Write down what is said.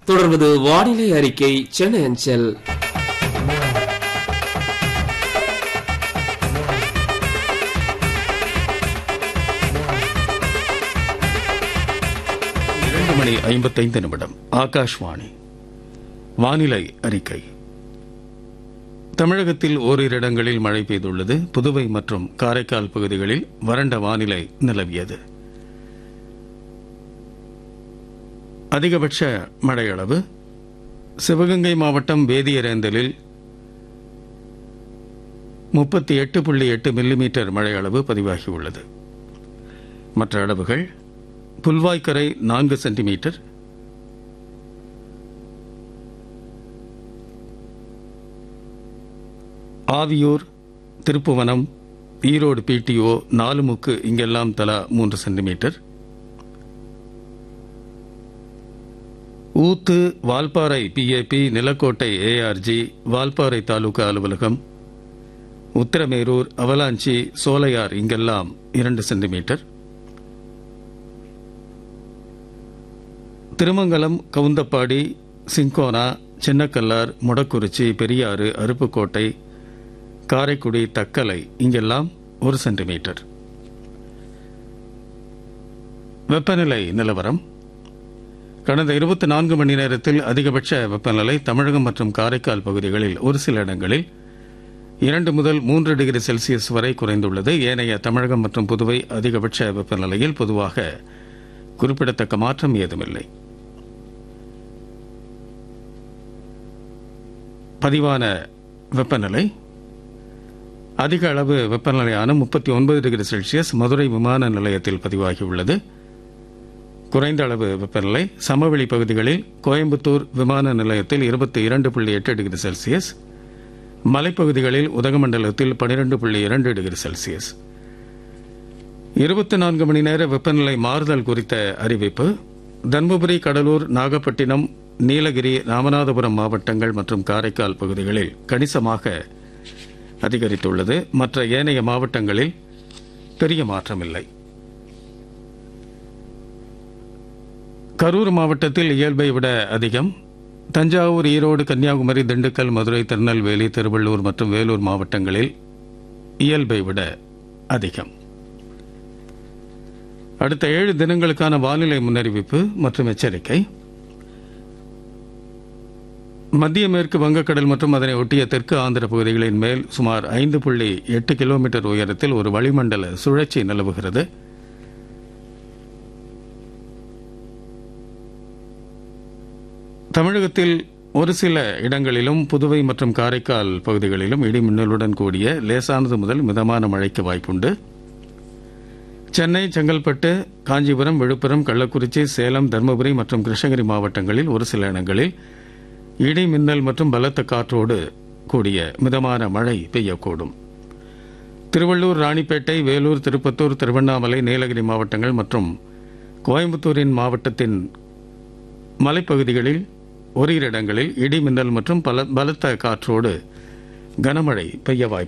தொடர்வது வானிலை அறிக்கை சென்னை அஞ்சல் இரண்டு மணி ஐம்பத்தைந்து நிமிடம் ஆகாஷ்வாணி வானிலை அறிக்கை தமிழகத்தில் ஓரிரு இடங்களில் மழை பெய்துள்ளது புதுவை மற்றும் காரைக்கால் பகுதிகளில் வறண்ட வானிலை நிலவியது அதிகபட்ச மழை அளவு சிவகங்கை மாவட்டம் வேதியரேந்தலில் முப்பத்தி எட்டு புள்ளி எட்டு மில்லிமீட்டர் மழை அளவு பதிவாகியுள்ளது மற்ற அளவுகள் புல்வாய்க்கரை நான்கு சென்டிமீட்டர் ஆவியூர் திருப்புவனம் ஈரோடு பிடிஓ நாலுமுக்கு இங்கெல்லாம் தலா மூன்று centimetre Oothu Valparai PAP Nilakottai ARG Valparai taluka அலுவலகம் உத்திரமேரூர் அவலாஞ்சி சோலையார் இங்கெல்லாம் இரண்டு சென்டிமீட்டர் திருமங்கலம் கவுந்தப்பாடி சிங்கோனா சின்னக்கல்லார் முடக்குறிச்சி பெரியாறு அருப்புக்கோட்டை காரைக்குடி தக்கலை இங்கெல்லாம் ஒரு சென்டிமீட்டர் வெப்பநிலை நிலவரம் கடந்த இருபத்தி நான்கு மணி நேரத்தில் அதிகபட்ச வெப்பநிலை தமிழகம் மற்றும் காரைக்கால் பகுதிகளில் ஒரு சில இடங்களில் இரண்டு முதல் மூன்று டிகிரி செல்சியஸ் வரை குறைந்துள்ளது ஏனைய தமிழகம் மற்றும் புதுவை அதிகபட்ச வெப்பநிலையில் பொதுவாக குறிப்பிடத்தக்க மாற்றம் ஏதுமில்லை பதிவான வெப்பநிலை அதிக அளவு வெப்பநிலையான முப்பத்தி ஒன்பது டிகிரி செல்சியஸ் மதுரை விமான நிலையத்தில் பதிவாகியுள்ளது குறைந்த அளவு வெப்பநிலை சமவெளி பகுதிகளில் கோயம்புத்தூர் விமான நிலையத்தில் இருபத்தி இரண்டு புள்ளி எட்டு டிகிரி செல்சியஸ் மலைப்பகுதிகளில் உதகமண்டலத்தில் பனிரெண்டு புள்ளி இரண்டு டிகிரி செல்சியஸ் இருபத்தி நான்கு மணி நேர வெப்பநிலை மாறுதல் குறித்த அறிவிப்பு தருமபுரி கடலூர் நாகப்பட்டினம் நீலகிரி ராமநாதபுரம் மாவட்டங்கள் மற்றும் காரைக்கால் பகுதிகளில் கணிசமாக அதிகரித்துள்ளது மற்ற ஏனைய மாவட்டங்களில் பெரிய மாற்றமில்லை கரூர் மாவட்டத்தில் இயல்பை விட அதிகம் தஞ்சாவூர் ஈரோடு கன்னியாகுமரி திண்டுக்கல் மதுரை திருநெல்வேலி திருவள்ளூர் மற்றும் வேலூர் மாவட்டங்களில் இயல்பை விட அதிகம் அடுத்த ஏழு தினங்களுக்கான வானிலை முன்னறிவிப்பு மற்றும் எச்சரிக்கை மத்திய மேற்கு வங்கக்கடல் மற்றும் அதனை ஒட்டிய தெற்கு ஆந்திர பகுதிகளின் மேல் சுமார் ஐந்து புள்ளி எட்டு கிலோமீட்டர் உயரத்தில் ஒரு வளிமண்டல சுழற்சி நிலவுகிறது தமிழகத்தில் ஒரு சில இடங்களிலும் புதுவை மற்றும் காரைக்கால் பகுதிகளிலும் இடி மின்னலுடன் கூடிய லேசானது முதல் மிதமான மழைக்கு வாய்ப்புண்டு சென்னை செங்கல்பட்டு காஞ்சிபுரம் விழுப்புரம் கள்ளக்குறிச்சி சேலம் தருமபுரி மற்றும் கிருஷ்ணகிரி மாவட்டங்களில் ஒரு சில இடங்களில் இடி மின்னல் மற்றும் பலத்த காற்றோடு கூடிய மிதமான மழை பெய்யக்கூடும் திருவள்ளூர் ராணிப்பேட்டை வேலூர் திருப்பத்தூர் திருவண்ணாமலை நீலகிரி மாவட்டங்கள் மற்றும் கோயம்புத்தூரின் மாவட்டத்தின் மலைப்பகுதிகளில் ஓரிரு இடங்களில் இடி மின்னல் மற்றும் பல பலத்த காற்றோடு கனமழை பெய்ய வாய்ப்பு